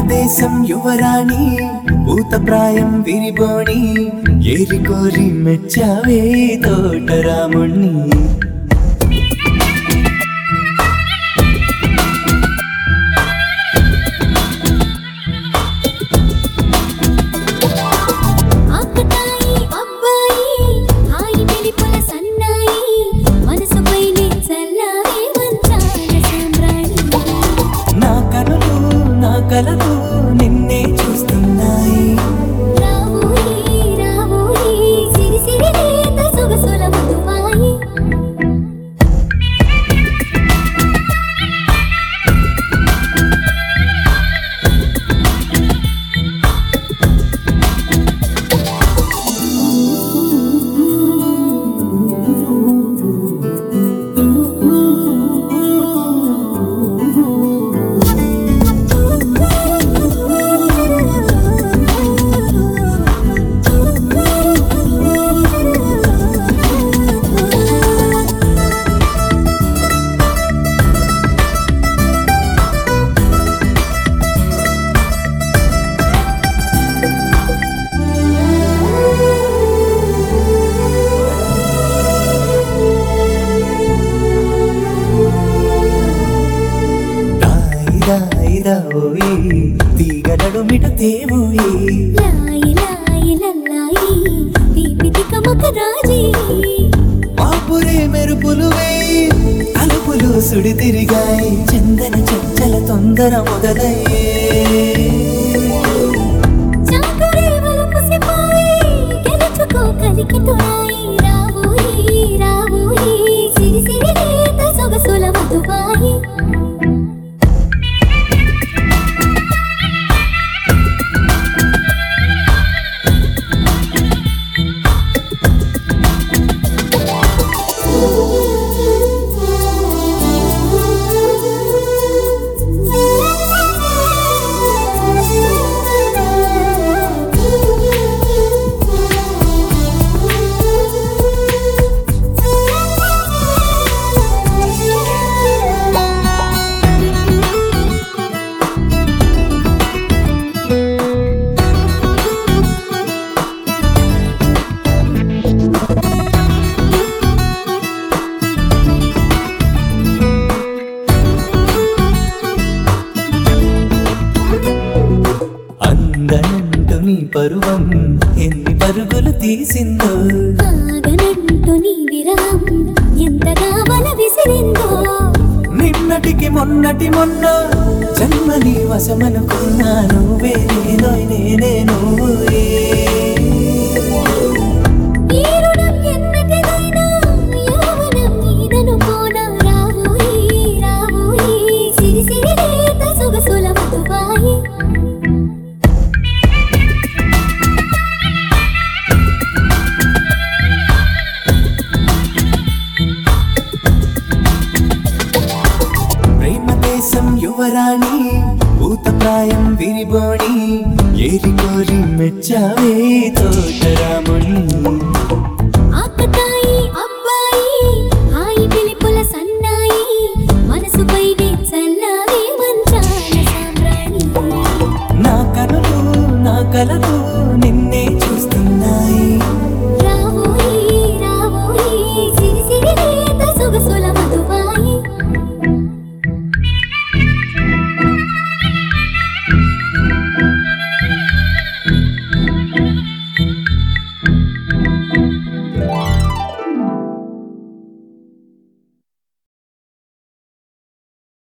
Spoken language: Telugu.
దేశం యువరాణి భూతప్రాయం విరిబోణి ఏరి కోరి మెచ్చావే తోటరాముణ్ణి ఆకతాయి అబ్బాయి హాయి వెలిపుల సన్నాయి మనసుపైనే చల్లారే మంచాల సామ్రాణి నా కనులు నా కలలు నిన్నే చూస్తున్నాయి రావోయి రావోయి సిరి సిరి లేత సొగసుల మధుమాయి దాయి దాయి దాయి తీగలడు మిట తేవోయి లాయి లాయి లల్లాయి తీపి తికమక రాజీ పాపురే మెరుపులు వేయి అలుపులు సుడి తిరిగాయి చందన చంచల తొందర మొదలయ్యే చాకురే వలపు సిపాయి గెలుచుకో కలికి తోడాయి రావోయి రావోయి సిరి సిరి లేత సొగసుల మధుబాయి అందనంటు నీ పరువం ఎన్ని పరుగులు తీసిందో ఆగనంటూ నీ విరహం ఎంతగా వల విసిరిందో నిన్నటికి మొన్నటి మొన్న జన్మని వశమనుకున్నా నువ్వే నేనో నేనే నువ్వే ఈ రుణం ఎన్నటిదైనా యౌవనం నీదనుకోనా రావోయి రావోయి సిరి సిరి లేత సొగసుల మధుబాయి ప్రేమ దేశం యువరాణి భూతప్రాయం విరిబోణి ఏరి కోరి మెచ్చావే తోటరాముణ్ణి ఆకతాయి అబ్బాయి హాయి పిలుపుల సన్నాయి మనసుపైనే చల్లారే మంచాల సామ్రాణి నా కనులు నా కలలు